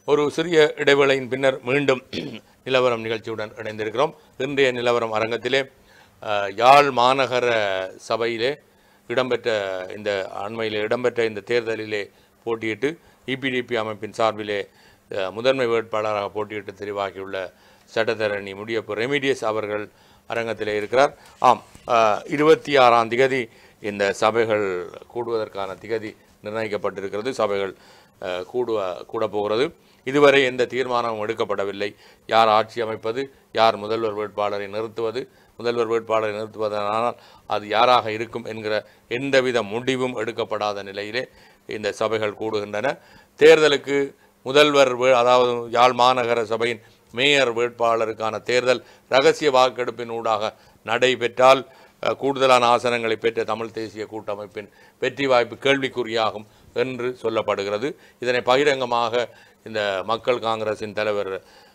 ஒரு சிறிய இடைவேளையின் பின்னர் மீண்டும் நிலவரம் நிகழ்ச்சியுடன் இணைந்திருக்கிறோம் இன்றைய நிலவரம் அரங்கத்திலே அஹ், யாழ் மாநகர சபையிலே இடம்பெற்ற இந்த அண்மையில் இடம்பெற்ற இந்த தேர்தலிலே போட்டியிட்டு இபிடிபி அமைப்பின் சார்பிலே அஹ், முதன்மை வேட்பாளராக போட்டியிட்டு தெரிவாகியுள்ள சட்டத்தரணி முடியப்பு ரெமிடியஸ் அவர்கள் அரங்கத்திலே இருக்கிறார் ஆம் அஹ், இருபத்தி ஆறாம் திகதி இந்த சபைகள் கூடுவதற்கான திகதி நிர்ணயிக்கப்பட்டிருக்கிறது சபைகள் அஹ், கூடுவ கூட போகிறது இதுவரை எந்த தீர்மானமும் எடுக்கப்படவில்லை யார் ஆட்சி அமைப்பது யார் முதல்வர் வேட்பாளரை நிறுத்துவது முதல்வர் வேட்பாளரை நிறுத்துவதனால் அது யாராக இருக்கும் என்கிற எந்தவித முடிவும் எடுக்கப்படாத நிலையிலே இந்த சபைகள் கூடுகின்றன தேர்தலுக்கு முதல்வர் வே- அதாவது யாழ் மாநகர சபையின் மேயர் வேட்பாளருக்கான தேர்தல் ரகசிய வாக்கெடுப்பின் ஊடாக நடைபெற்றால் அஹ், கூடுதலான ஆசனங்களை பெற்ற தமிழ் தேசிய கூட்டமைப்பின் வெற்றி வாய்ப்பு கேள்விக்குறியாகும் என்று சொல்லப்படுகிறது இதனை பகிரங்கமாக இந்த மக்கள் காங்கிரசின் தலைவர்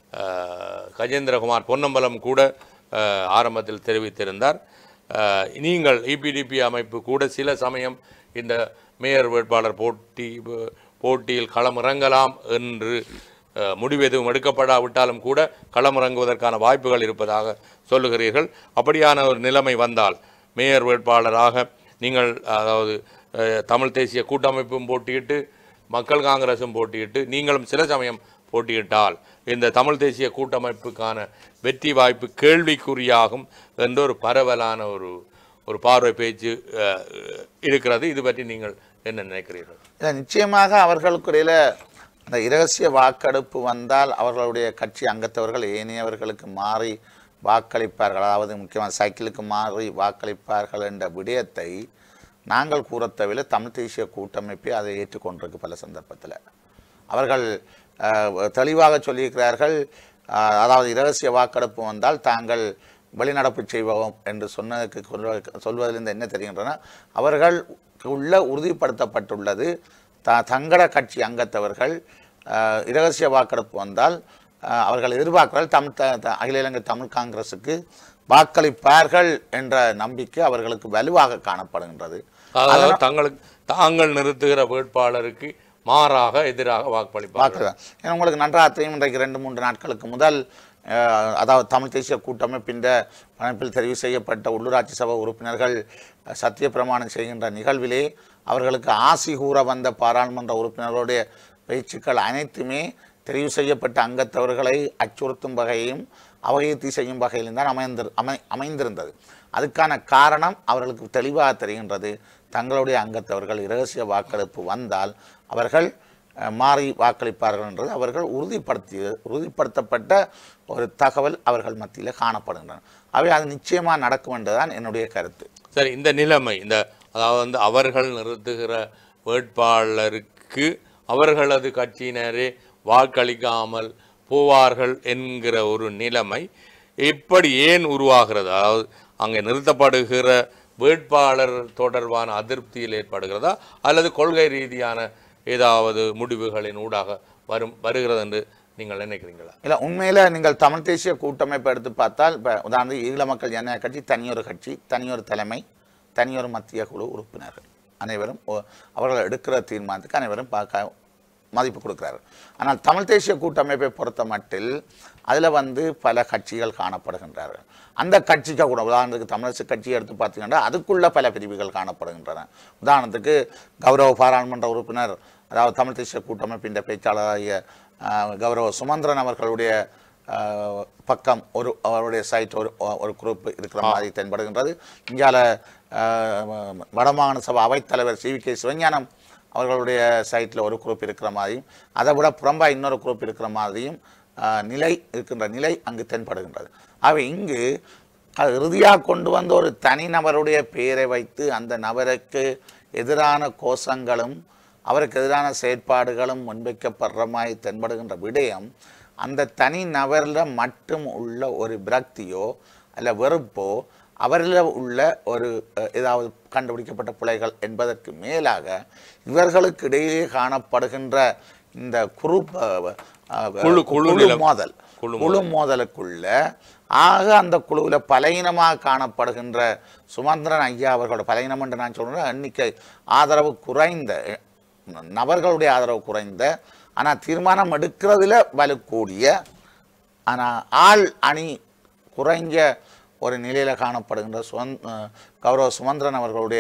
அஹ், கஜேந்திரகுமார் பொன்னம்பலம் கூட அஹ், ஆரம்பத்தில் தெரிவித்திருந்தார் அஹ், நீங்கள் இபிடிபி அமைப்பு கூட சில சமயம் இந்த மேயர் வேட்பாளர் போட்டி போட்டியில் களமிறங்கலாம் என்று அஹ், முடிவு எதுவும் எடுக்கப்படாவிட்டாலும் கூட களமிறங்குவதற்கான வாய்ப்புகள் இருப்பதாக சொல்லுகிறீர்கள் அப்படியான ஒரு நிலைமை வந்தால் மேயர் வேட்பாளராக நீங்கள் அதாவது அஹ், தமிழ் தேசிய கூட்டமைப்பும் போட்டியிட்டு மக்கள் காங்கிரஸும் போட்டியிட்டு நீங்களும் சில சமயம் போட்டியிட்டால் இந்த தமிழ் தேசிய கூட்டமைப்புக்கான வெற்றி வாய்ப்பு கேள்விக்குறியாகும் என்ற ஒரு பரவலான ஒரு ஒரு பார்வை பேச்சு அஹ், இருக்கிறது இது பற்றி நீங்கள் என்ன நினைக்கிறீர்கள் இல்லை நிச்சயமாக அவர்களுக்கு இடையில அந்த இரகசிய வாக்கெடுப்பு வந்தால் அவர்களுடைய கட்சி அங்கத்தவர்கள் ஏனையவர்களுக்கு மாறி வாக்களிப்பார்கள் அதாவது முக்கியமாக சைக்கிளுக்கு மாறி வாக்களிப்பார்கள் என்ற விடயத்தை நாங்கள் கூறத்தவில்லை தமிழ் தேசிய கூட்டமைப்பே அதை ஏற்றுக்கொண்டிருக்கு பல சந்தர்ப்பத்தில் அவர்கள் அஹ், தெளிவாக சொல்லியிருக்கிறார்கள் அஹ், அதாவது இரகசிய வாக்கெடுப்பு வந்தால் தாங்கள் வெளிநடப்பு செய்வோம் என்று சொன்னதுக்கு சொல்வ- சொல்வதிலிருந்து என்ன தெரிகின்றன அவர்கள் உள்ள உறுதிப்படுத்தப்பட்டுள்ளது த தங்கட கட்சி அங்கத்தவர்கள் அஹ், இரகசிய வாக்கெடுப்பு வந்தால் அஹ், அவர்கள் எதிர்பார்க்கிறார்கள் தமிழ் த- த- அகில இலங்கை தமிழ் காங்கிரசுக்கு வாக்களிப்பார்கள் என்ற நம்பிக்கை அவர்களுக்கு வலுவாக காணப்படுகின்றது அதாவது தங்களுக்கு தாங்கள் நிறுத்துகிற வேட்பாளருக்கு மாறாக எதிராக வாக்களிப்பார்கள் வாக்குதான் ஏன்னா உங்களுக்கு நன்றாக தெரியும் இன்றைக்கு ரெண்டு மூன்று நாட்களுக்கு முதல் அஹ், அதாவது தமிழ் தேசிய கூட்டமைப்பின் அமைப்பில் தெரிவு செய்யப்பட்ட உள்ளூராட்சி சபை உறுப்பினர்கள் அஹ், சத்திய பிரமாணம் செய்கின்ற நிகழ்விலே அவர்களுக்கு ஆசி கூற வந்த பாராளுமன்ற உறுப்பினர்களுடைய பேச்சுக்கள் அனைத்துமே தெரிவு செய்யப்பட்ட அங்கத்தவர்களை அச்சுறுத்தும் வகையும் அவகீர்த்தி செய்யும் வகையிலும் தான் அமைந்திரு அமை அமைந்திருந்தது அதுக்கான காரணம் அவர்களுக்கு தெளிவாக தெரிகின்றது தங்களுடைய அங்கத்தவர்கள் இரகசிய வாக்கெடுப்பு வந்தால் அவர்கள் அஹ், மாறி வாக்களிப்பார்கள் என்றது அவர்கள் உறுதிப்படுத்தி உறுதிப்படுத்தப்பட்ட ஒரு தகவல் அவர்கள் மத்தியில் காணப்படுகின்றன அவை அது நிச்சயமாக நடக்கும் என்றுதான் என்னுடைய கருத்து சரி இந்த நிலைமை இந்த அதாவது வந்து அவர்கள் நிறுத்துகிற வேட்பாளருக்கு அவர்களது கட்சியினரே வாக்களிக்காமல் போவார்கள் என்கிற ஒரு நிலைமை எப்படி ஏன் உருவாகிறது அதாவது அங்கே நிறுத்தப்படுகிற வேட்பாளர் தொடர்பான அதிருப்தியில் ஏற்படுகிறதா அல்லது கொள்கை ரீதியான ஏதாவது முடிவுகளின் ஊடாக வரும் வருகிறது என்று நீங்கள் நினைக்கிறீங்களா இல்லை உண்மையில் நீங்கள் தமிழ் தேசிய கூட்டமைப்பை எடுத்து பார்த்தால் இப்போ உதாரணத்துக்கு ஈழ மக்கள் ஜனநாயக கட்சி தனியொரு கட்சி தனியொரு தலைமை தனியொரு மத்திய குழு உறுப்பினர்கள் அனைவரும் ஒ- அவர்கள் எடுக்கிற தீர்மானத்துக்கு அனைவரும் பார்க்க மதிப்பு கொடுக்கிறார்கள் ஆனால் தமிழ் தேசிய கூட்டமைப்பை பொறுத்த மட்டில் அதில் வந்து பல கட்சிகள் காணப்படுகின்றார்கள் அந்த கட்சிக்கு கூட உதாரணத்துக்கு தமிழரசு கட்சியை எடுத்து பார்த்தீங்கன்னா அதுக்குள்ள பல பிரிவுகள் காணப்படுகின்றன உதாரணத்துக்கு கௌரவ பாராளுமன்ற உறுப்பினர் அதாவது தமிழ் தேசிய கூட்டமைப்பின் பேச்சாளராகிய ஆஹ், கௌரவ சுமந்திரன் அவர்களுடைய ஆஹ், பக்கம் ஒரு அவருடைய சைட் ஒரு ஒரு குரூப் இருக்கிற மாதிரி தென்படுகின்றது இந்தியாவில் வடமாகாண சபை அவைத்தலைவர் சி வி கே சிவஞானம் அவர்களுடைய சைட்டில் ஒரு குரூப் இருக்கிற மாதிரியும் அதை விட புறம்பா இன்னொரு குரூப் இருக்கிற மாதிரியும் ஆஹ், நிலை இருக்கின்ற நிலை அங்கு தென்படுகின்றது ஆகவே இங்கு அது இறுதியாக கொண்டு வந்த ஒரு தனிநபருடைய பெயரை வைத்து அந்த நபருக்கு எதிரான கோஷங்களும் அவருக்கு எதிரான செயற்பாடுகளும் முன்வைக்கப்படுற மாதிரி தென்படுகின்ற விடயம் அந்த தனி நபரில் மட்டும் உள்ள ஒரு விரக்தியோ அல்ல வெறுப்போ அவரில் உள்ள ஒரு அஹ், ஏதாவது கண்டுபிடிக்கப்பட்ட பிழைகள் என்பதற்கு மேலாக இவர்களுக்கு இடையே காணப்படுகின்ற இந்த குரூப் அஹ், அஹ், குழு- குழு குழு நிலம். மோதல் குழு குழு மோதலுக்குள்ள ஆக அந்த குழுவில் பலகீனமாக காணப்படுகின்ற சுமந்திரன் ஐயா அவர்களோட பலகீனம் என்று நான் சொல்கிறேன் எண்ணிக்கை ஆதரவு குறைந்த நபர்களுடைய ஆதரவு குறைந்த ஆனால் தீர்மானம் எடுக்கிறதுல வலுக்கூடிய ஆனால் ஆள் அணி குறைஞ்ச ஒரு நிலையில் காணப்படுகின்ற சுவந் அஹ் கௌரவ சுமந்திரன் அவர்களுடைய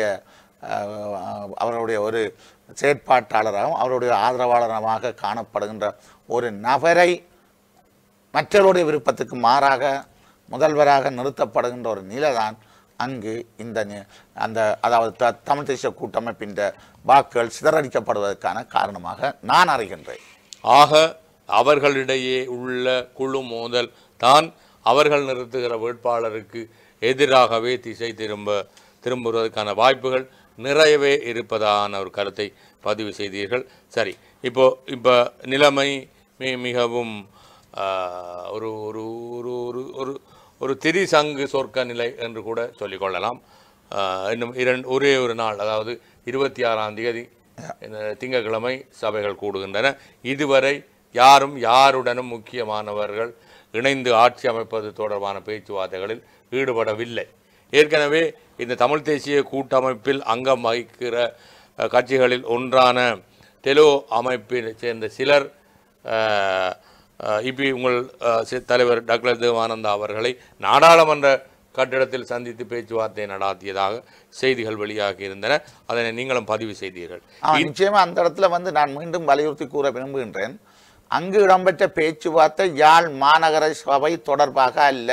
அஹ், அவர்களுடைய ஒரு செயற்பாட்டாளராகவும் அவருடைய ஆதரவாளரமாக காணப்படுகின்ற ஒரு நபரை மற்றவருடைய விருப்பத்துக்கு மாறாக முதல்வராக நிறுத்தப்படுகின்ற ஒரு நிலைதான் அங்கு இந்த நி- அந்த அதாவது த தமிழ் தேசிய கூட்டமைப்பின் வாக்குகள் சிதறடிக்கப்படுவதற்கான காரணமாக நான் அறிகின்றேன் ஆக அவர்களிடையே உள்ள குழு மோதல் தான் அவர்கள் நிறுத்துகிற வேட்பாளருக்கு எதிராகவே திசை திரும்ப திரும்புவதற்கான வாய்ப்புகள் நிறையவே இருப்பதான ஒரு கருத்தை பதிவு செய்தீர்கள் சரி இப்போ இப்போ நிலைமை மி- மிகவும் ஆஹ், ஒரு ஒரு ஒரு ஒரு ஒரு ஒரு திரிசங்கு சொர்க்க நிலை என்று கூட சொல்லிக்கொள்ளலாம் ஆஹ், இன்னும் இரண்டு ஒரே ஒரு நாள் அதாவது இருபத்தி ஆறாம் தேதி இந்த திங்கட்கிழமை சபைகள் கூடுகின்றன இதுவரை யாரும் யாருடனும் முக்கியமானவர்கள் இணைந்து ஆட்சி அமைப்பது தொடர்பான பேச்சுவார்த்தைகளில் ஈடுபடவில்லை ஏற்கனவே இந்த தமிழ் தேசிய கூட்டமைப்பில் அங்கம் வகிக்கிற அஹ், கட்சிகளில் ஒன்றான டெலோ அமைப்பில் சேர்ந்த சிலர் அஹ், அஹ், இப்பி உங்கள் அஹ், சி- தலைவர் டாக்டர் தேவானந்தா அவர்களை நாடாளுமன்ற கட்டிடத்தில் சந்தித்து பேச்சுவார்த்தை நடாத்தியதாக செய்திகள் வெளியாகி இருந்தன அதனை நீங்களும் பதிவு செய்தீர்கள் ஆ, நிச்சயமா அந்த இடத்துல வந்து நான் மீண்டும் வலியுறுத்தி கூற விரும்புகின்றேன் அங்கு இடம்பெற்ற பேச்சுவார்த்தை யாழ் மாநகர சபை தொடர்பாக அல்ல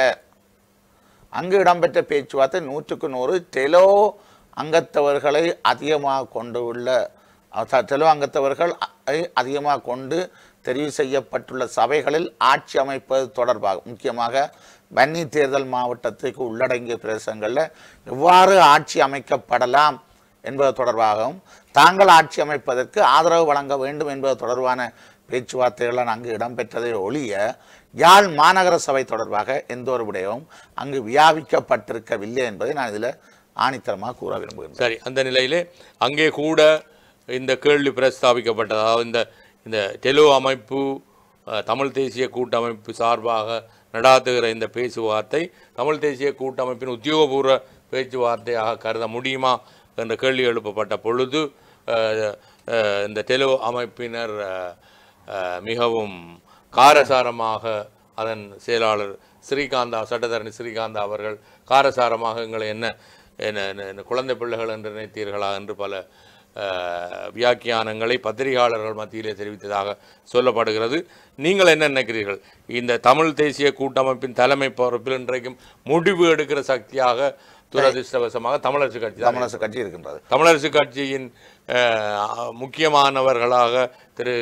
அங்கு இடம்பெற்ற பேச்சுவார்த்தை நூற்றுக்கு நூறு டெலோ அங்கத்தவர்களை அதிகமாக கொண்டு உள்ள அஹ், டெலோ அங்கத்தவர்கள் அ- அதிகமாக கொண்டு தெரிவு செய்யப்பட்டுள்ள சபைகளில் ஆட்சி அமைப்பது தொடர்பாக முக்கியமாக வன்னி தேர்தல் மாவட்டத்துக்கு உள்ளடங்கிய பிரதேசங்களில் எவ்வாறு ஆட்சி அமைக்கப்படலாம் என்பது தொடர்பாகவும் தாங்கள் ஆட்சி அமைப்பதற்கு ஆதரவு வழங்க வேண்டும் என்பது தொடர்பான பேச்சுவார்த்தைகள் அங்கு இடம்பெற்றதை ஒழிய யாழ் மாநகர சபை தொடர்பாக எந்த ஒரு விடயமும் அங்கு வியாபிக்கப்பட்டிருக்கவில்லை என்பதை நான் இதில் ஆணித்தரமாக கூற விரும்புகின்றேன் சரி அந்த நிலையிலே அங்கே கூட இந்த கேள்வி பிரஸ்தாபிக்கப்பட்டது அதாவது இந்த இந்த டெலோ அமைப்பு அஹ், தமிழ் தேசிய கூட்டமைப்பு சார்பாக நடாத்துகிற இந்த பேச்சுவார்த்தை தமிழ் தேசிய கூட்டமைப்பின் உத்தியோகபூர்வ பேச்சுவார்த்தையாக கருத முடியுமா என்ற கேள்வி எழுப்பப்பட்ட பொழுது அஹ், அஹ், இந்த டெலோ அமைப்பினர் அஹ், அஹ், மிகவும் காரசாரமாக அதன் செயலாளர் ஸ்ரீகாந்தா சட்டத்தரணி ஸ்ரீகாந்தா அவர்கள் காரசாரமாக எங்களை என்ன என்ன என்ன- என்ன குழந்தை பிள்ளைகள் என்று நினைத்தீர்களா என்று பல அஹ், வியாக்கியானங்களை பத்திரிகையாளர்கள் மத்தியிலே தெரிவித்ததாக சொல்லப்படுகிறது நீங்கள் என்ன நினைக்கிறீர்கள் இந்த தமிழ் தேசிய கூட்டமைப்பின் தலைமை பொறுப்பில் இன்றைக்கும் முடிவு எடுக்கிற சக்தியாக துரதிருஷ்டவசமாக தமிழரசு கட்சி தான் தமிழரசு கட்சி இருக்கின்றது தமிழரசு கட்சியின் அஹ், முக்கியமானவர்களாக திரு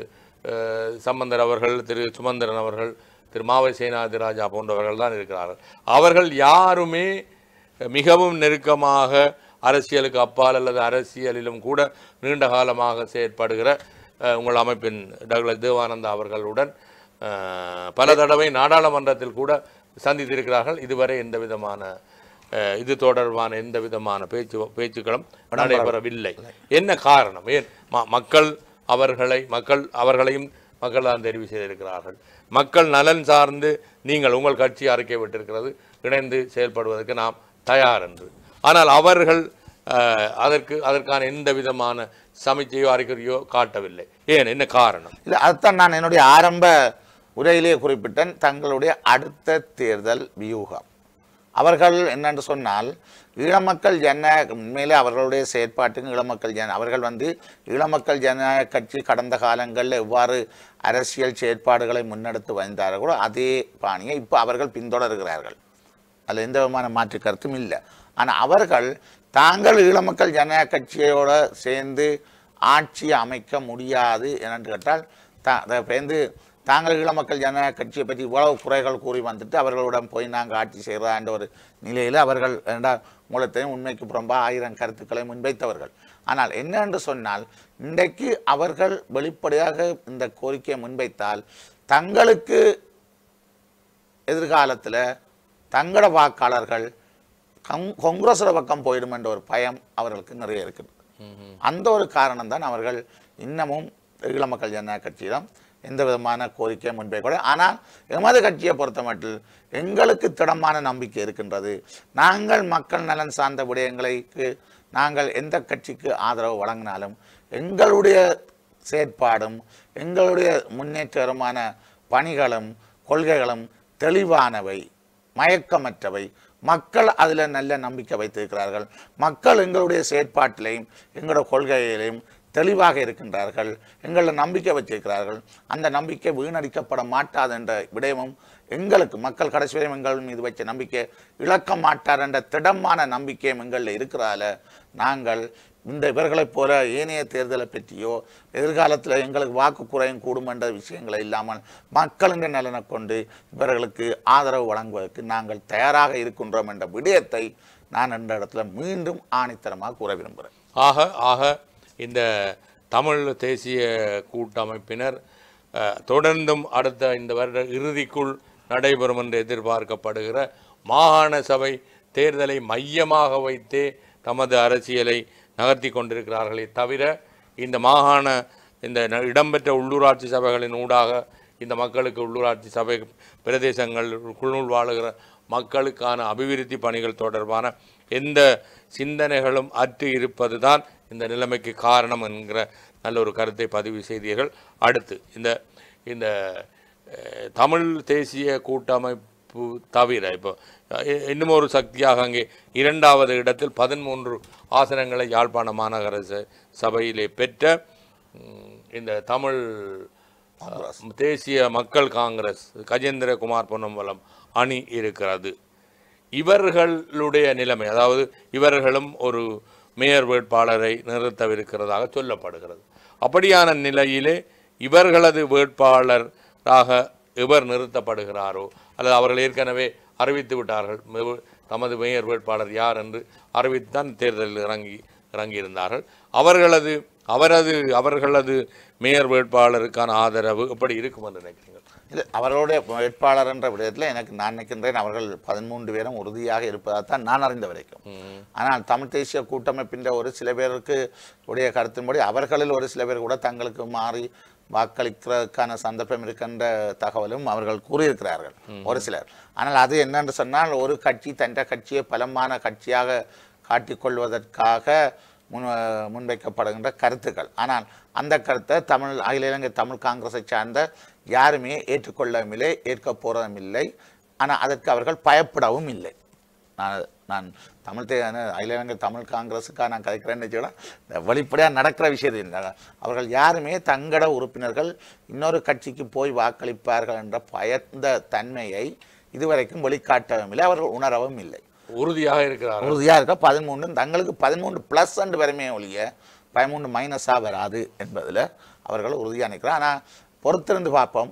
அஹ், சம்பந்தர் அவர்கள் திரு சுமந்திரன் அவர்கள் திரு மாவை சேனாதி ராஜா போன்றவர்கள் தான் இருக்கிறார்கள் அவர்கள் யாருமே மிகவும் நெருக்கமாக அரசியலுக்கு அப்பால் அல்லது அரசியலிலும் கூட நீண்ட காலமாக செயற்படுகிற அஹ், உங்கள் அமைப்பின் டாக்டர் தேவானந்தா அவர்களுடன் அஹ், பல தடவை நாடாளுமன்றத்தில் கூட சந்தித்திருக்கிறார்கள் இதுவரை எந்த விதமான அஹ், இது தொடர்பான எந்த விதமான பேச்சு பேச்சுக்களும் நடைபெறவில்லை என்ன காரணம் ஏன் ம- மக்கள் அவர்களை மக்கள் அவர்களையும் மக்கள் தான் தெரிவு செய்திருக்கிறார்கள் மக்கள் நலன் சார்ந்து நீங்கள் உங்கள் கட்சி அறிக்கை விட்டிருக்கிறது இணைந்து செயல்படுவதற்கு நாம் தயார் என்று ஆனால் அவர்கள் அஹ், அதற்கு அதற்கான எந்த விதமான சமிச்சையோ அறிக்கையோ காட்டவில்லை ஏன் என்ன காரணம் இல்லை அதுதான் நான் என்னுடைய ஆரம்ப உரையிலே குறிப்பிட்டேன் தங்களுடைய அடுத்த தேர்தல் வியூகம் அவர்கள் என்னென்று சொன்னால் ஈழமக்கள் ஜனநாயக உண்மையிலே அவர்களுடைய செயற்பாட்டுக்கு ஈழமக்கள் ஜன அவர்கள் வந்து ஈழமக்கள் ஜனநாயக கட்சி கடந்த காலங்களில் எவ்வாறு அரசியல் செயற்பாடுகளை முன்னெடுத்து வந்தார்களோ அதே பாணியை இப்போ அவர்கள் பின்தொடர்கிறார்கள் அதில் எந்த விதமான மாற்று கருத்தும் இல்லை ஆனால் அவர்கள் தாங்கள் ஈழமக்கள் ஜனநாயக கட்சியோட சேர்ந்து ஆட்சி அமைக்க முடியாது என்னென்று கேட்டால் தா அதை வந்து தாங்கள் ஈழமக்கள் ஜனநாயக கட்சியை பற்றி இவ்வளவு குறைகள் கூறி வந்துட்டு அவர்களுடன் போய் நாங்கள் ஆட்சி செய்கிறதான்ற ஒரு நிலையில் அவர்கள் என்றால் மூலத்தையும் உண்மைக்கு புறம்பாக ஆயிரம் கருத்துக்களை முன்வைத்தவர்கள் ஆனால் என்ன என்று சொன்னால் இன்றைக்கு அவர்கள் வெளிப்படையாக இந்த கோரிக்கையை முன்வைத்தால் தங்களுக்கு எதிர்காலத்தில் தங்களோட வாக்காளர்கள் கங் காங்கிரஸோட பக்கம் போயிடும் என்ற ஒரு பயம் அவர்களுக்கு நிறைய இருக்குது அந்த ஒரு காரணம் தான் அவர்கள் இன்னமும் ஈழ மக்கள் ஜனநாயக கட்சியிடம் எந்த விதமான கோரிக்கையை முன்வைக்கூட ஆனால் எமது கட்சியை பொறுத்தமட்டில் எங்களுக்கு திடமான நம்பிக்கை இருக்கின்றது நாங்கள் மக்கள் நலன் சார்ந்த விடயங்களுக்கு நாங்கள் எந்த கட்சிக்கு ஆதரவு வழங்கினாலும் எங்களுடைய செயற்பாடும் எங்களுடைய முன்னேற்றமான பணிகளும் கொள்கைகளும் தெளிவானவை மயக்கமற்றவை மக்கள் அதில் நல்ல நம்பிக்கை வைத்திருக்கிறார்கள் மக்கள் எங்களுடைய செயற்பாட்டிலையும் எங்களுடைய கொள்கையிலையும் தெளிவாக இருக்கின்றார்கள் எங்களில் நம்பிக்கை வச்சிருக்கிறார்கள் அந்த நம்பிக்கை வீணடிக்கப்பட மாட்டாது என்ற விடயமும் எங்களுக்கு மக்கள் கடைசி வரையும் எங்கள் மீது வச்ச நம்பிக்கை இழக்க மாட்டார் என்ற திடமான நம்பிக்கையும் எங்களில் இருக்கிறால நாங்கள் இந்த இவர்களைப் போல ஏனைய தேர்தலை பற்றியோ எதிர்காலத்தில் எங்களுக்கு வாக்கு குறையும் கூடும் என்ற விஷயங்களை இல்லாமல் மக்களின் நலனை கொண்டு இவர்களுக்கு ஆதரவு வழங்குவதற்கு நாங்கள் தயாராக இருக்கின்றோம் என்ற விடயத்தை நான் இந்த இடத்துல மீண்டும் ஆணித்தரமாக கூற விரும்புகிறேன் ஆக ஆக இந்த தமிழ் தேசிய கூட்டமைப்பினர் அஹ், தொடர்ந்தும் அடுத்த இந்த வருட இறுதிக்குள் நடைபெறும் என்று எதிர்பார்க்கப்படுகிற மாகாண சபை தேர்தலை மையமாக வைத்தே தமது அரசியலை நகர்த்தி கொண்டிருக்கிறார்களே தவிர இந்த மாகாண இந்த ந- இடம்பெற்ற உள்ளூராட்சி சபைகளின் ஊடாக இந்த மக்களுக்கு உள்ளூராட்சி சபை பிரதேசங்கள் குழுநூல் வாழுகிற மக்களுக்கான அபிவிருத்தி பணிகள் தொடர்பான எந்த சிந்தனைகளும் அற்று இருப்பதுதான் இந்த நிலைமைக்கு காரணம் என்கிற நல்ல ஒரு கருத்தை பதிவு செய்தீர்கள் அடுத்து இந்த இந்த அஹ், தமிழ் தேசிய கூட்டமைப்பு தவிர இப்போ அஹ், இன்னும் ஒரு சக்தியாக அங்கே இரண்டாவது இடத்தில் பதிமூன்று ஆசனங்களை யாழ்ப்பாண மாநகர ச- சபையிலே பெற்ற ம், இந்த தமிழ் அஹ், தேசிய மக்கள் காங்கிரஸ் கஜேந்திரகுமார் பொன்னம்பலம் அணி இருக்கிறது இவர்களுடைய நிலைமை அதாவது இவர்களும் ஒரு மேயர் வேட்பாளரை நிறுத்தவிருக்கிறதாக சொல்லப்படுகிறது அப்படியான நிலையிலே இவர்களது வேட்பாளராக எவர் நிறுத்தப்படுகிறாரோ அல்லது அவர்கள் ஏற்கனவே அறிவித்து விட்டார்கள் மெ- தமது மேயர் வேட்பாளர் யார் என்று அறிவித்துத்தான் தேர்தலில் இறங்கி இறங்கியிருந்தார்கள் அவர்களது அவரது அவர்களது மேயர் வேட்பாளருக்கான ஆதரவு எப்படி இருக்கும் என்று நினைக்கிறீர்கள் இல்லை அவர்களுடைய வேட்பாளர் என்ற விடயத்தில் எனக்கு நான் நினைக்கின்றேன் அவர்கள் பதிமூன்று பேரும் உறுதியாக இருப்பதாகத்தான் நான் அறிந்த வரைக்கும் ஆனால் தமிழ் தேசிய கூட்டமைப்பின் ஒரு சில பேருக்கு உடைய கருத்தின்படி அவர்களில் ஒரு சில பேர் கூட தங்களுக்கு மாறி வாக்களிக்கிறதுக்கான சந்தர்ப்பம் இருக்கின்ற தகவலும் அவர்கள் கூறியிருக்கிறார்கள் ஒரு சிலர் ஆனால் அது என்னென்று சொன்னால் ஒரு கட்சி தன் கட்சியை பலமான கட்சியாக காட்டிக்கொள்வதற்காக முன் முன்வைக்கப்படுகின்ற கருத்துக்கள் ஆனால் அந்த கருத்தை தமிழ் அகில இலங்கை தமிழ் காங்கிரஸை சார்ந்த யாருமே ஏற்றுக்கொள்ளவும் இல்லை ஏற்க போறதும் இல்லை ஆனால் அதற்கு அவர்கள் பயப்படவும் இல்லை நான் நான் தமிழ் தே அகில இலங்கை தமிழ் காங்கிரஸுக்காக நான் கதைக்கிறேன்னு வச்சுக்கலாம் இந்த வெளிப்படையாக நடக்கிற விஷயம் இல்லை. அவர்கள் யாருமே தங்கட உறுப்பினர்கள் இன்னொரு கட்சிக்கு போய் வாக்களிப்பார்கள் என்ற பயந்த தன்மையை இதுவரைக்கும் வெளிக்காட்டவும் இல்லை அவர்கள் உணரவும் இல்லை உறுதியாக இருக்கிறார்கள் உறுதியாக இருக்க பதிமூன்று தங்களுக்கு பதிமூன்று ப்ளஸ் அண்டு வருமே ஒழிய பதிமூன்று மைனஸாக வராது என்பதில் அவர்கள் உறுதியாக நிற்கிறார் ஆனால் பொறுத்திருந்து பார்ப்போம்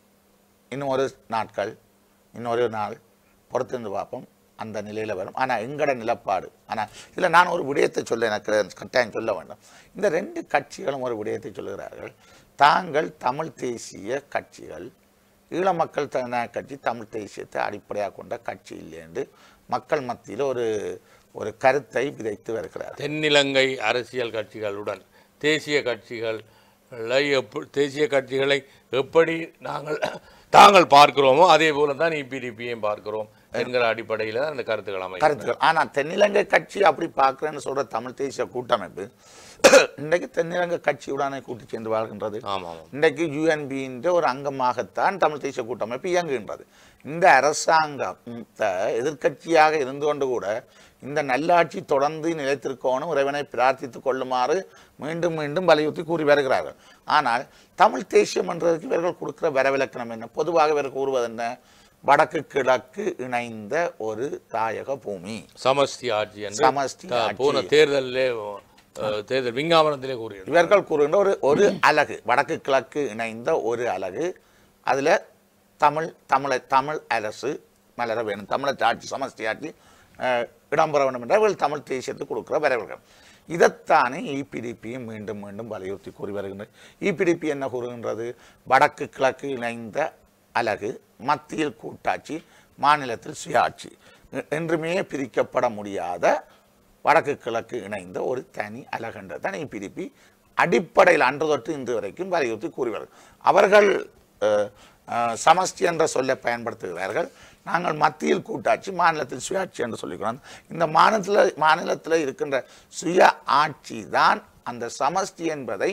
இன்னும் ஒரு நாட்கள் இன்னொரு நாள் பொறுத்திருந்து பார்ப்போம் அந்த நிலையில் வரும் ஆனால் எங்கட நிலப்பாடு ஆனால் இதில் நான் ஒரு விடயத்தை சொல்ல எனக்கு கட்டாயம் சொல்ல வேண்டும் இந்த ரெண்டு கட்சிகளும் ஒரு விடயத்தை சொல்லுகிறார்கள் தாங்கள் தமிழ் தேசிய கட்சிகள் ஈழ மக்கள் ஜனநாயக கட்சி தமிழ் தேசியத்தை அடிப்படையாக கொண்ட கட்சி இல்லை என்று மக்கள் மத்தியில் ஒரு ஒரு கருத்தை விதைத்து வருகிறார்கள் தென்னிலங்கை அரசியல் கட்சிகளுடன் தேசிய கட்சிகளை எப்ப தேசிய கட்சிகளை எப்படி நாங்கள் தாங்கள் பார்க்கிறோமோ அதே போல தான் இபிடிபியையும் பார்க்கிறோம் என்கிற அடிப்படையில் தான் இந்த கருத்துக்கள் அமையும் கருத்துக்கள் ஆனால் தென்னிலங்கை கட்சி அப்படி பார்க்குறேன்னு சொல்ற தமிழ் தேசிய கூட்டமைப்பு இன்றைக்கு தென்னிலங்கை கட்சியுடனே கூட்டி சேர்ந்து வாழ்கின்றது ஆமாம் ஆமாம் இன்றைக்கு யூஎன்பின்ற ஒரு அங்கமாகத்தான் தமிழ் தேசிய கூட்டமைப்பு இயங்குகின்றது இந்த அரசாங்கத்தை எதிர்க்கட்சியாக இருந்து கொண்டு கூட இந்த நல்லாட்சி தொடர்ந்து நிலைத்திருக்கணும் இறைவனை பிரார்த்தித்துக் கொள்ளுமாறு மீண்டும் மீண்டும் வலியுறுத்தி கூறி வருகிறார்கள் ஆனால் தமிழ் தேசியம் என்றதுக்கு இவர்கள் கொடுக்கிற வரவிலக்கணம் என்ன பொதுவாக இவர்கள் கூறுவது என்ன வடக்கு கிழக்கு இணைந்த ஒரு தாயக பூமி சமஷ்டி ஆட்சி என்று சமஷ்டி த- ஆட்சி. போன தேர்தலிலே அஹ், தேர்தல் விஞ்ஞாபனத்திலே கூறியிருந்தார் இவர்கள் கூறுகின்ற ஒரு ஒரு அலகு வடக்கு கிழக்கு இணைந்த ஒரு அலகு அதில் தமிழ் தமிழை தமிழ் அரசு மலர வேணும் தமிழர் ஆட்சி சமஷ்டி ஆட்சி அஹ், இடம்பெற வேண்டும் என்ற இவர்கள் தமிழ் தேசியத்துக்கு கொடுக்குற வரவர்கள் இதைத்தானே இபிடிபியும் மீண்டும் மீண்டும் வலியுறுத்தி கூறி வருகின்றது இபிடிபி என்ன கூறுகின்றது வடக்கு கிழக்கு இணைந்த அலகு மத்தியில் கூட்டாட்சி மாநிலத்தில் சுயாட்சி எ- என்றுமே பிரிக்கப்பட முடியாத வடக்கு கிழக்கு இணைந்த ஒரு தனி அலகன்ற தனி பிரிப்பி அடிப்படையில் அன்று தொட்டு இன்று வரைக்கும் வலியுறுத்தி கூறுவார்கள் அவர்கள் அஹ், அஹ், சமஷ்டி என்ற சொல்லை பயன்படுத்துகிறார்கள் நாங்கள் மத்தியில் கூட்டாட்சி மாநிலத்தில் சுயாட்சி என்று சொல்லிக்கிறோம் இந்த மாநிலத்தில் மாநிலத்தில் இருக்கின்ற சுய ஆட்சி தான் அந்த சமஷ்டி என்பதை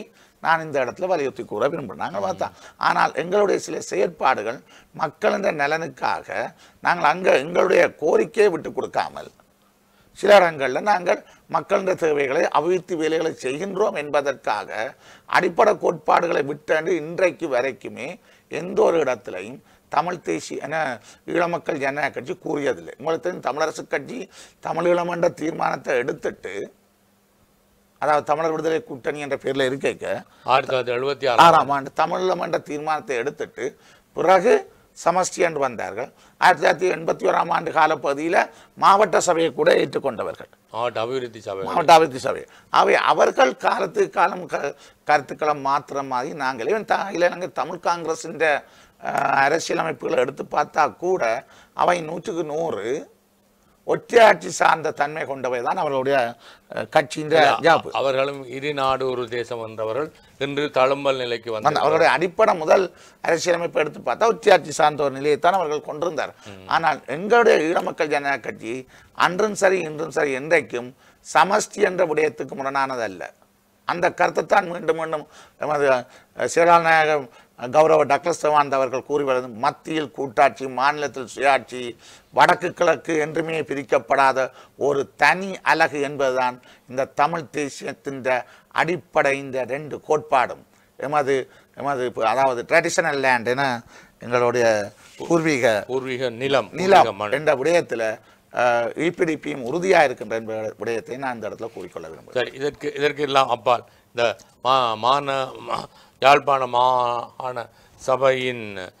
நான் இந்த இடத்துல வலியுறுத்தி கூற விரும்புகிறேன் நாங்கள் பார்த்தா ஆனால் எங்களுடைய சில செயற்பாடுகள் மக்களின் நலனுக்காக நாங்கள் அங்கே எங்களுடைய கோரிக்கையை விட்டு கொடுக்காமல் சில இடங்களில் நாங்கள் மக்களின் தேவைகளை அபிவிருத்தி வேலைகளை செய்கின்றோம் என்பதற்காக அடிப்படை கோட்பாடுகளை விட்டு இன்றைக்கு வரைக்குமே எந்த ஒரு இடத்திலையும் தமிழ் தேசிய என ஈழமக்கள் ஜனநாயக கட்சி கூறியதில்லை உங்களுக்கு தெரியும் தமிழரசு கட்சி தமிழ் ஈழம் என்ற தீர்மானத்தை எடுத்துட்டு அதாவது தமிழர் விடுதலை கூட்டணி என்ற பேரில் இருக்கைக்க ஆயிரத்தி தொள்ளாயிரத்தி எழுபத்தி ஆறு ஆறாம் ஆண்டு தமிழீழம் என்ற தீர்மானத்தை எடுத்துட்டு பிறகு சமஷ்டி என்று வந்தார்கள் ஆயிரத்தி தொள்ளாயிரத்தி எண்பத்தி ஓராம் ஆண்டு காலப்பகுதியில் மாவட்ட சபையை கூட ஏற்றுக்கொண்டவர்கள் மாவட்ட அபிவிருத்தி சபை மாவட்ட அபிவிருத்தி சபை அவை அவர்கள் காலத்துக்கு காலம் க கருத்துக்களை மாத்திரம் மாதிரி நாங்கள் இவன் த இலங்கை தமிழ் காங்கிரஸின் அரசியலமைப்புகளை எடுத்து பார்த்தா கூட அவை நூற்றுக்கு நூறு ஒற்றையாட்சி சார்ந்த தன்மை கொண்டவை தான் அவர்களுடைய அஹ், கட்சியின் ஜாப்பு அவர்களும் இரு நாடு ஒரு தேசம் வந்தவர்கள் இன்று தழும்பல் நிலைக்கு அந்த வந்தார் அவருடைய அடிப்படை முதல் அரசியலமைப்பை எடுத்து பார்த்தா ஒற்றையாட்சி சார்ந்த ஒரு நிலையைத்தான் அவர்கள் கொண்டிருந்தார் ஆனால் எங்களுடைய ஈழமக்கள் ஜனநாயக கட்சி அன்றும் சரி இன்றும் சரி என்றைக்கும் சமஷ்டி என்ற விடயத்துக்கு முரணானதல்ல அந்த கருத்தை தான் மீண்டும் மீண்டும் எமது சீராநாயக கௌரவ டக்ளஸ் தேவானந்த் அவர்கள் கூறி வருவது மத்தியில் கூட்டாட்சி மாநிலத்தில் சுயாட்சி வடக்கு கிழக்கு என்றுமே பிரிக்கப்படாத ஒரு தனி அலகு என்பதுதான் இந்த தமிழ் தேசியத்தின் அடிப்படை இந்த ரெண்டு கோட்பாடும் எமது எமது இப்ப அதாவது ட்ரெடிஷனல் லேண்ட் என எங்களுடைய பூர்வீக பூர்வீக நிலம் நிலம் பூர்வீக மண் என்ற விடயத்தில் இபிடிபியும் உறுதியாக இருக்கின்ற என்ற விடயத்தை நான் இந்த இடத்துல கூறிக்கொள்ள விரும்புகிறேன் சரி இதற்கு இதற்கு எல்லாம் அப்பால் இந்த மா மான மா- யாழ்ப்பாண மாகாண சபையின்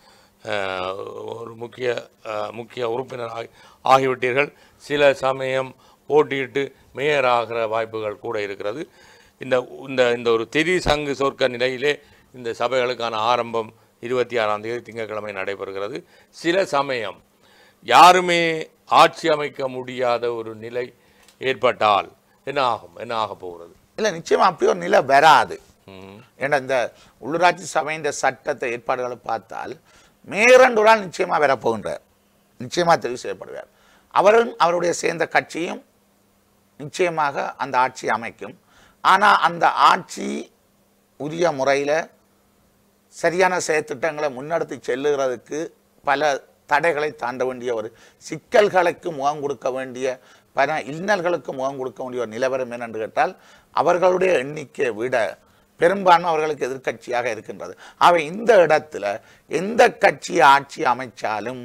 அஹ், ஒரு முக்கிய அஹ், முக்கிய உறுப்பினர் ஆகி ஆகிவிட்டீர்கள் சில சமயம் போட்டியிட்டு மேயர் ஆகிற வாய்ப்புகள் கூட இருக்கிறது இந்த இந்த இந்த ஒரு திரி சங்கு சொர்க்க நிலையிலே இந்த சபைகளுக்கான ஆரம்பம் இருபத்தி ஆறாம் தேதி திங்கட்கிழமை நடைபெறுகிறது சில சமயம் யாருமே ஆட்சி அமைக்க முடியாத ஒரு நிலை ஏற்பட்டால் என்ன ஆகும் என்ன ஆக போகிறது இல்லை நிச்சயமா அப்படி ஒரு நிலை வராது ம். ஏன்னா இந்த உள்ளூராட்சி சபையின் சட்டத்தை ஏற்பாடுகளை பார்த்தால் மேரண்டு ஒரு ஆள் நிச்சயமா வரப்போகின்றார் நிச்சயமா தெரிவு செய்யப்படுவார் அவரும் அவருடைய சேர்ந்த கட்சியும் நிச்சயமாக அந்த ஆட்சி அமைக்கும் ஆனா அந்த ஆட்சி உரிய முறையில் சரியான செயற்திட்டங்களை முன்னெடுத்து செல்லுகிறதுக்கு பல தடைகளை தாண்ட வேண்டிய ஒரு சிக்கல்களுக்கு முகம் கொடுக்க வேண்டிய பல இன்னல்களுக்கு முகம் கொடுக்க வேண்டிய ஒரு நிலவரம் என்னென்று கேட்டால் அவர்களுடைய எண்ணிக்கையை விட பெரும்பான்மை அவர்களுக்கு எதிர்க்கட்சியாக இருக்கின்றது அவை இந்த இடத்துல எந்த கட்சி ஆட்சி அமைச்சாலும்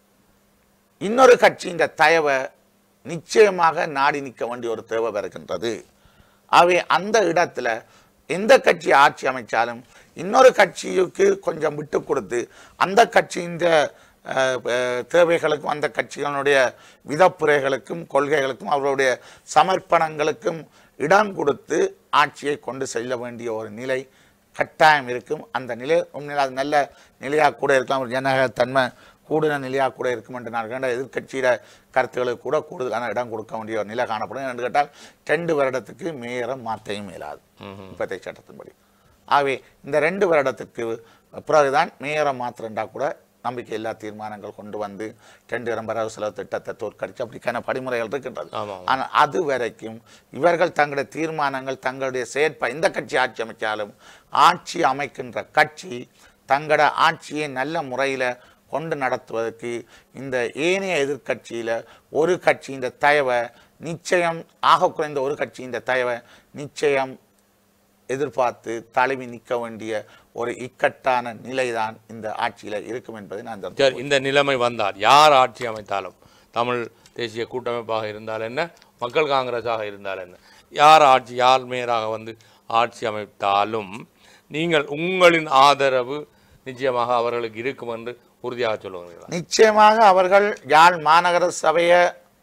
இன்னொரு கட்சியின் தயவை நிச்சயமாக நாடி நிற்க வேண்டிய ஒரு தேவை வருகின்றது அவை அந்த இடத்துல எந்த கட்சி ஆட்சி அமைச்சாலும் இன்னொரு கட்சிக்கு கொஞ்சம் விட்டு கொடுத்து அந்த கட்சியின் அஹ், அஹ், தேவைகளுக்கும் அந்த கட்சிகளுடைய விதப்புரைகளுக்கும் கொள்கைகளுக்கும் அவர்களுடைய சமர்ப்பணங்களுக்கும் இடம் கொடுத்து ஆட்சியை கொண்டு செல்ல வேண்டிய ஒரு நிலை கட்டாயம் இருக்கும் அந்த நிலை உண்மையில் அது நல்ல நிலையாக கூட இருக்கலாம் ஒரு ஜனநாயகத்தன்மை கூடுதல் நிலையாக கூட இருக்கும் என்று நான் கண்ட எதிர்க்கட்சியில கருத்துக்களுக்கு கூட கூடுதலான இடம் கொடுக்க வேண்டிய ஒரு நிலை காணப்படும் என்று கேட்டால் ரெண்டு வருடத்துக்கு மேயரம் மாற்றையும் இயலாது இப்போதைய சட்டத்தின்படி ஆகவே இந்த ரெண்டு வருடத்துக்கு பிறகுதான் மேயரம் மாத்திரண்டா கூட நம்பிக்கை இல்லா தீர்மானங்கள் கொண்டு வந்து ரெண்டு வரவு செலவு திட்டத்தை தோற்கடிச்சு அப்படிக்கான படிமுறைகள் இருக்கின்றது ஆமாம். ஆனால் அது வரைக்கும் இவர்கள் தங்களுடைய தீர்மானங்கள் தங்களுடைய செயற்ப எந்த கட்சி ஆட்சி அமைச்சாலும் ஆட்சி அமைக்கின்ற கட்சி தங்களோட ஆட்சியை நல்ல முறையில் கொண்டு நடத்துவதற்கு இந்த ஏனைய எதிர்க்கட்சியில் ஒரு கட்சியின் தயவை நிச்சயம் ஆக குறைந்த ஒரு கட்சியின் தயவை நிச்சயம் எதிர்பார்த்து தலைவி நிற்க வேண்டிய ஒரு இக்கட்டான நிலைதான் இந்த ஆட்சியில் இருக்கும் என்பதை நான் இந்த சரி இந்த நிலைமை வந்தால் யார் ஆட்சி அமைத்தாலும் தமிழ் தேசிய கூட்டமைப்பாக இருந்தால் என்ன மக்கள் காங்கிரஸாக இருந்தால் என்ன யார் ஆட்சி யார் மேயராக வந்து ஆட்சி அமைத்தாலும் நீங்கள் உங்களின் ஆதரவு நிச்சயமாக அவர்களுக்கு இருக்கும் என்று உறுதியாக சொல்லுவீங்களா நிச்சயமாக அவர்கள் யாழ் மாநகர சபையை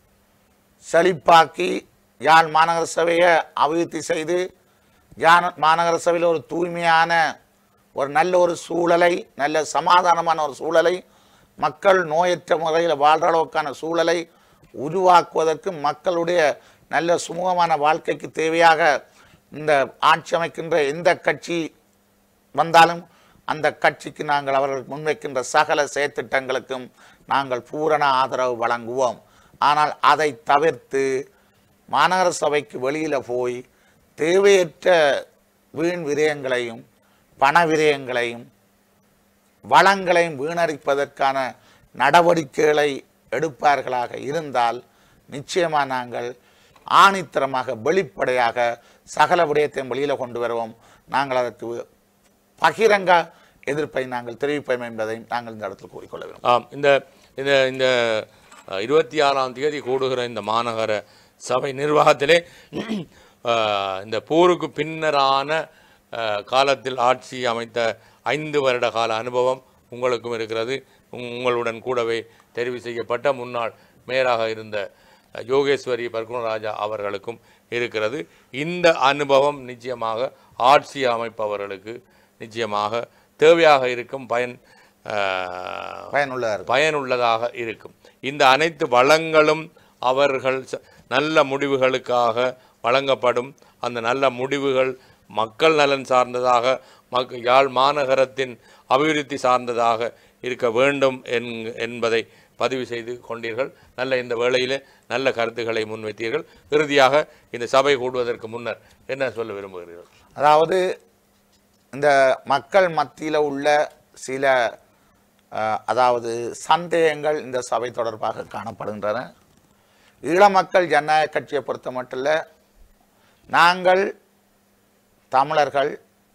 செழிப்பாக்கி யாழ் மாநகர சபையை அபிவிருத்தி செய்து யாழ் மாநகர சபையில் ஒரு தூய்மையான ஒரு நல்ல ஒரு சூழலை நல்ல சமாதானமான ஒரு சூழலை மக்கள் நோயற்ற முறையில் வாழ்கிற அளவுக்கான சூழலை உருவாக்குவதற்கு மக்களுடைய நல்ல சுமூகமான வாழ்க்கைக்கு தேவையாக இந்த ஆட்சி அமைக்கின்ற எந்த கட்சி வந்தாலும் அந்த கட்சிக்கு நாங்கள் அவர்கள் முன்வைக்கின்ற சகல செயற்திட்டங்களுக்கும் நாங்கள் பூரண ஆதரவு வழங்குவோம் ஆனால் அதை தவிர்த்து மாநகர சபைக்கு வெளியில் போய் தேவையற்ற வீண் விரயங்களையும் பண விரயங்களையும் வளங்களையும் வீணடிப்பதற்கான நடவடிக்கைகளை எடுப்பார்களாக இருந்தால் நிச்சயமாக நாங்கள் ஆணித்தரமாக வெளிப்படையாக சகல விடயத்தையும் வெளியில் கொண்டு வருவோம் நாங்கள் அதற்கு பகிரங்க எதிர்ப்பை நாங்கள் தெரிவிப்போம் என்பதையும் நாங்கள் இந்த இடத்தில் கூறிக்கொள்ள வேண்டும் ஆம் இந்த இந்த இந்த அஹ், இருபத்தி ஆறாம் தேதி கூடுகிற இந்த மாநகர சபை நிர்வாகத்திலே அஹ், இந்த போருக்கு பின்னரான அஹ், காலத்தில் ஆட்சி அமைத்த ஐந்து வருட கால அனுபவம் உங்களுக்கும் இருக்கிறது உங்- உங்களுடன் கூடவே தெரிவு செய்யப்பட்ட முன்னாள் மேயராக இருந்த அஹ், யோகேஸ்வரி பர்குணராஜா அவர்களுக்கும் இருக்கிறது இந்த அனுபவம் நிச்சயமாக ஆட்சி அமைப்பவர்களுக்கு நிச்சயமாக தேவையாக இருக்கும் பயன் அஹ், பயனுள்ளதாக இருக்கும் பயனுள்ளதாக இருக்கும் இந்த அனைத்து வளங்களும் அவர்கள் ச- நல்ல முடிவுகளுக்காக வழங்கப்படும் அந்த நல்ல முடிவுகள் மக்கள் நலன் சார்ந்ததாக மக் யாழ் மாநகரத்தின் அபிவிருத்தி சார்ந்ததாக இருக்க வேண்டும் என்- என்பதை பதிவு செய்து கொண்டீர்கள் நல்ல இந்த வேளையிலே நல்ல கருத்துக்களை முன்வைத்தீர்கள் இறுதியாக இந்த சபை கூடுவதற்கு முன்னர் என்ன சொல்ல விரும்புகிறீர்கள் அதாவது இந்த மக்கள் மத்தியில் உள்ள சில அஹ், அதாவது சந்தேகங்கள் இந்த சபை தொடர்பாக காணப்படுகின்றன ஈழ மக்கள் ஜனநாயக கட்சியை பொறுத்த மட்டும் நாங்கள் தமிழர்கள்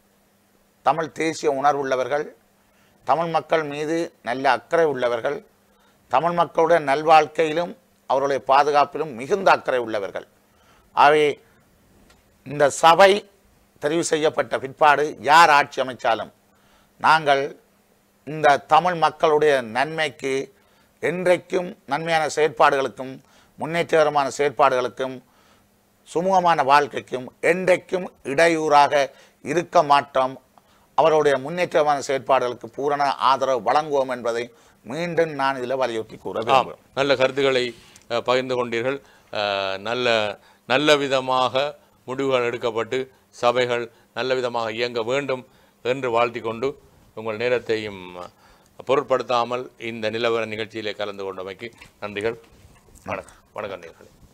தமிழ் தேசிய உணர்வுள்ளவர்கள் தமிழ் மக்கள் மீது நல்ல அக்கறை உள்ளவர்கள் தமிழ் மக்களுடைய நல்வாழ்க்கையிலும் அவருடைய பாதுகாப்பிலும் மிகுந்த அக்கறை உள்ளவர்கள் ஆகவே இந்த சபை தெரிவு செய்யப்பட்ட பிற்பாடு யார் ஆட்சி அமைச்சாலும் நாங்கள் இந்த தமிழ் மக்களுடைய நன்மைக்கு என்றைக்கும் நன்மையான செயற்பாடுகளுக்கும் முன்னேற்றகரமான செயற்பாடுகளுக்கும் சுமூகமான வாழ்க்கைக்கும் என்றைக்கும் இடையூறாக இருக்க மாட்டோம் அவருடைய முன்னேற்றமான செயற்பாடுகளுக்கு பூரண ஆதரவு வழங்குவோம் என்பதை மீண்டும் நான் இதில் வலியுறுத்தி கூற ஆம் விரும்புகிறேன் நல்ல கருத்துக்களை அஹ், பகிர்ந்து கொண்டீர்கள் அஹ், நல்ல நல்ல விதமாக முடிவுகள் எடுக்கப்பட்டு சபைகள் நல்ல விதமாக இயங்க வேண்டும் என்று வாழ்த்திக் கொண்டு உங்கள் நேரத்தையும் அஹ், பொருட்படுத்தாமல் இந்த நிலவர நிகழ்ச்சியிலே கலந்து கொண்டமைக்கு நன்றிகள் வணக்கம் வணக்கம் நேர்களே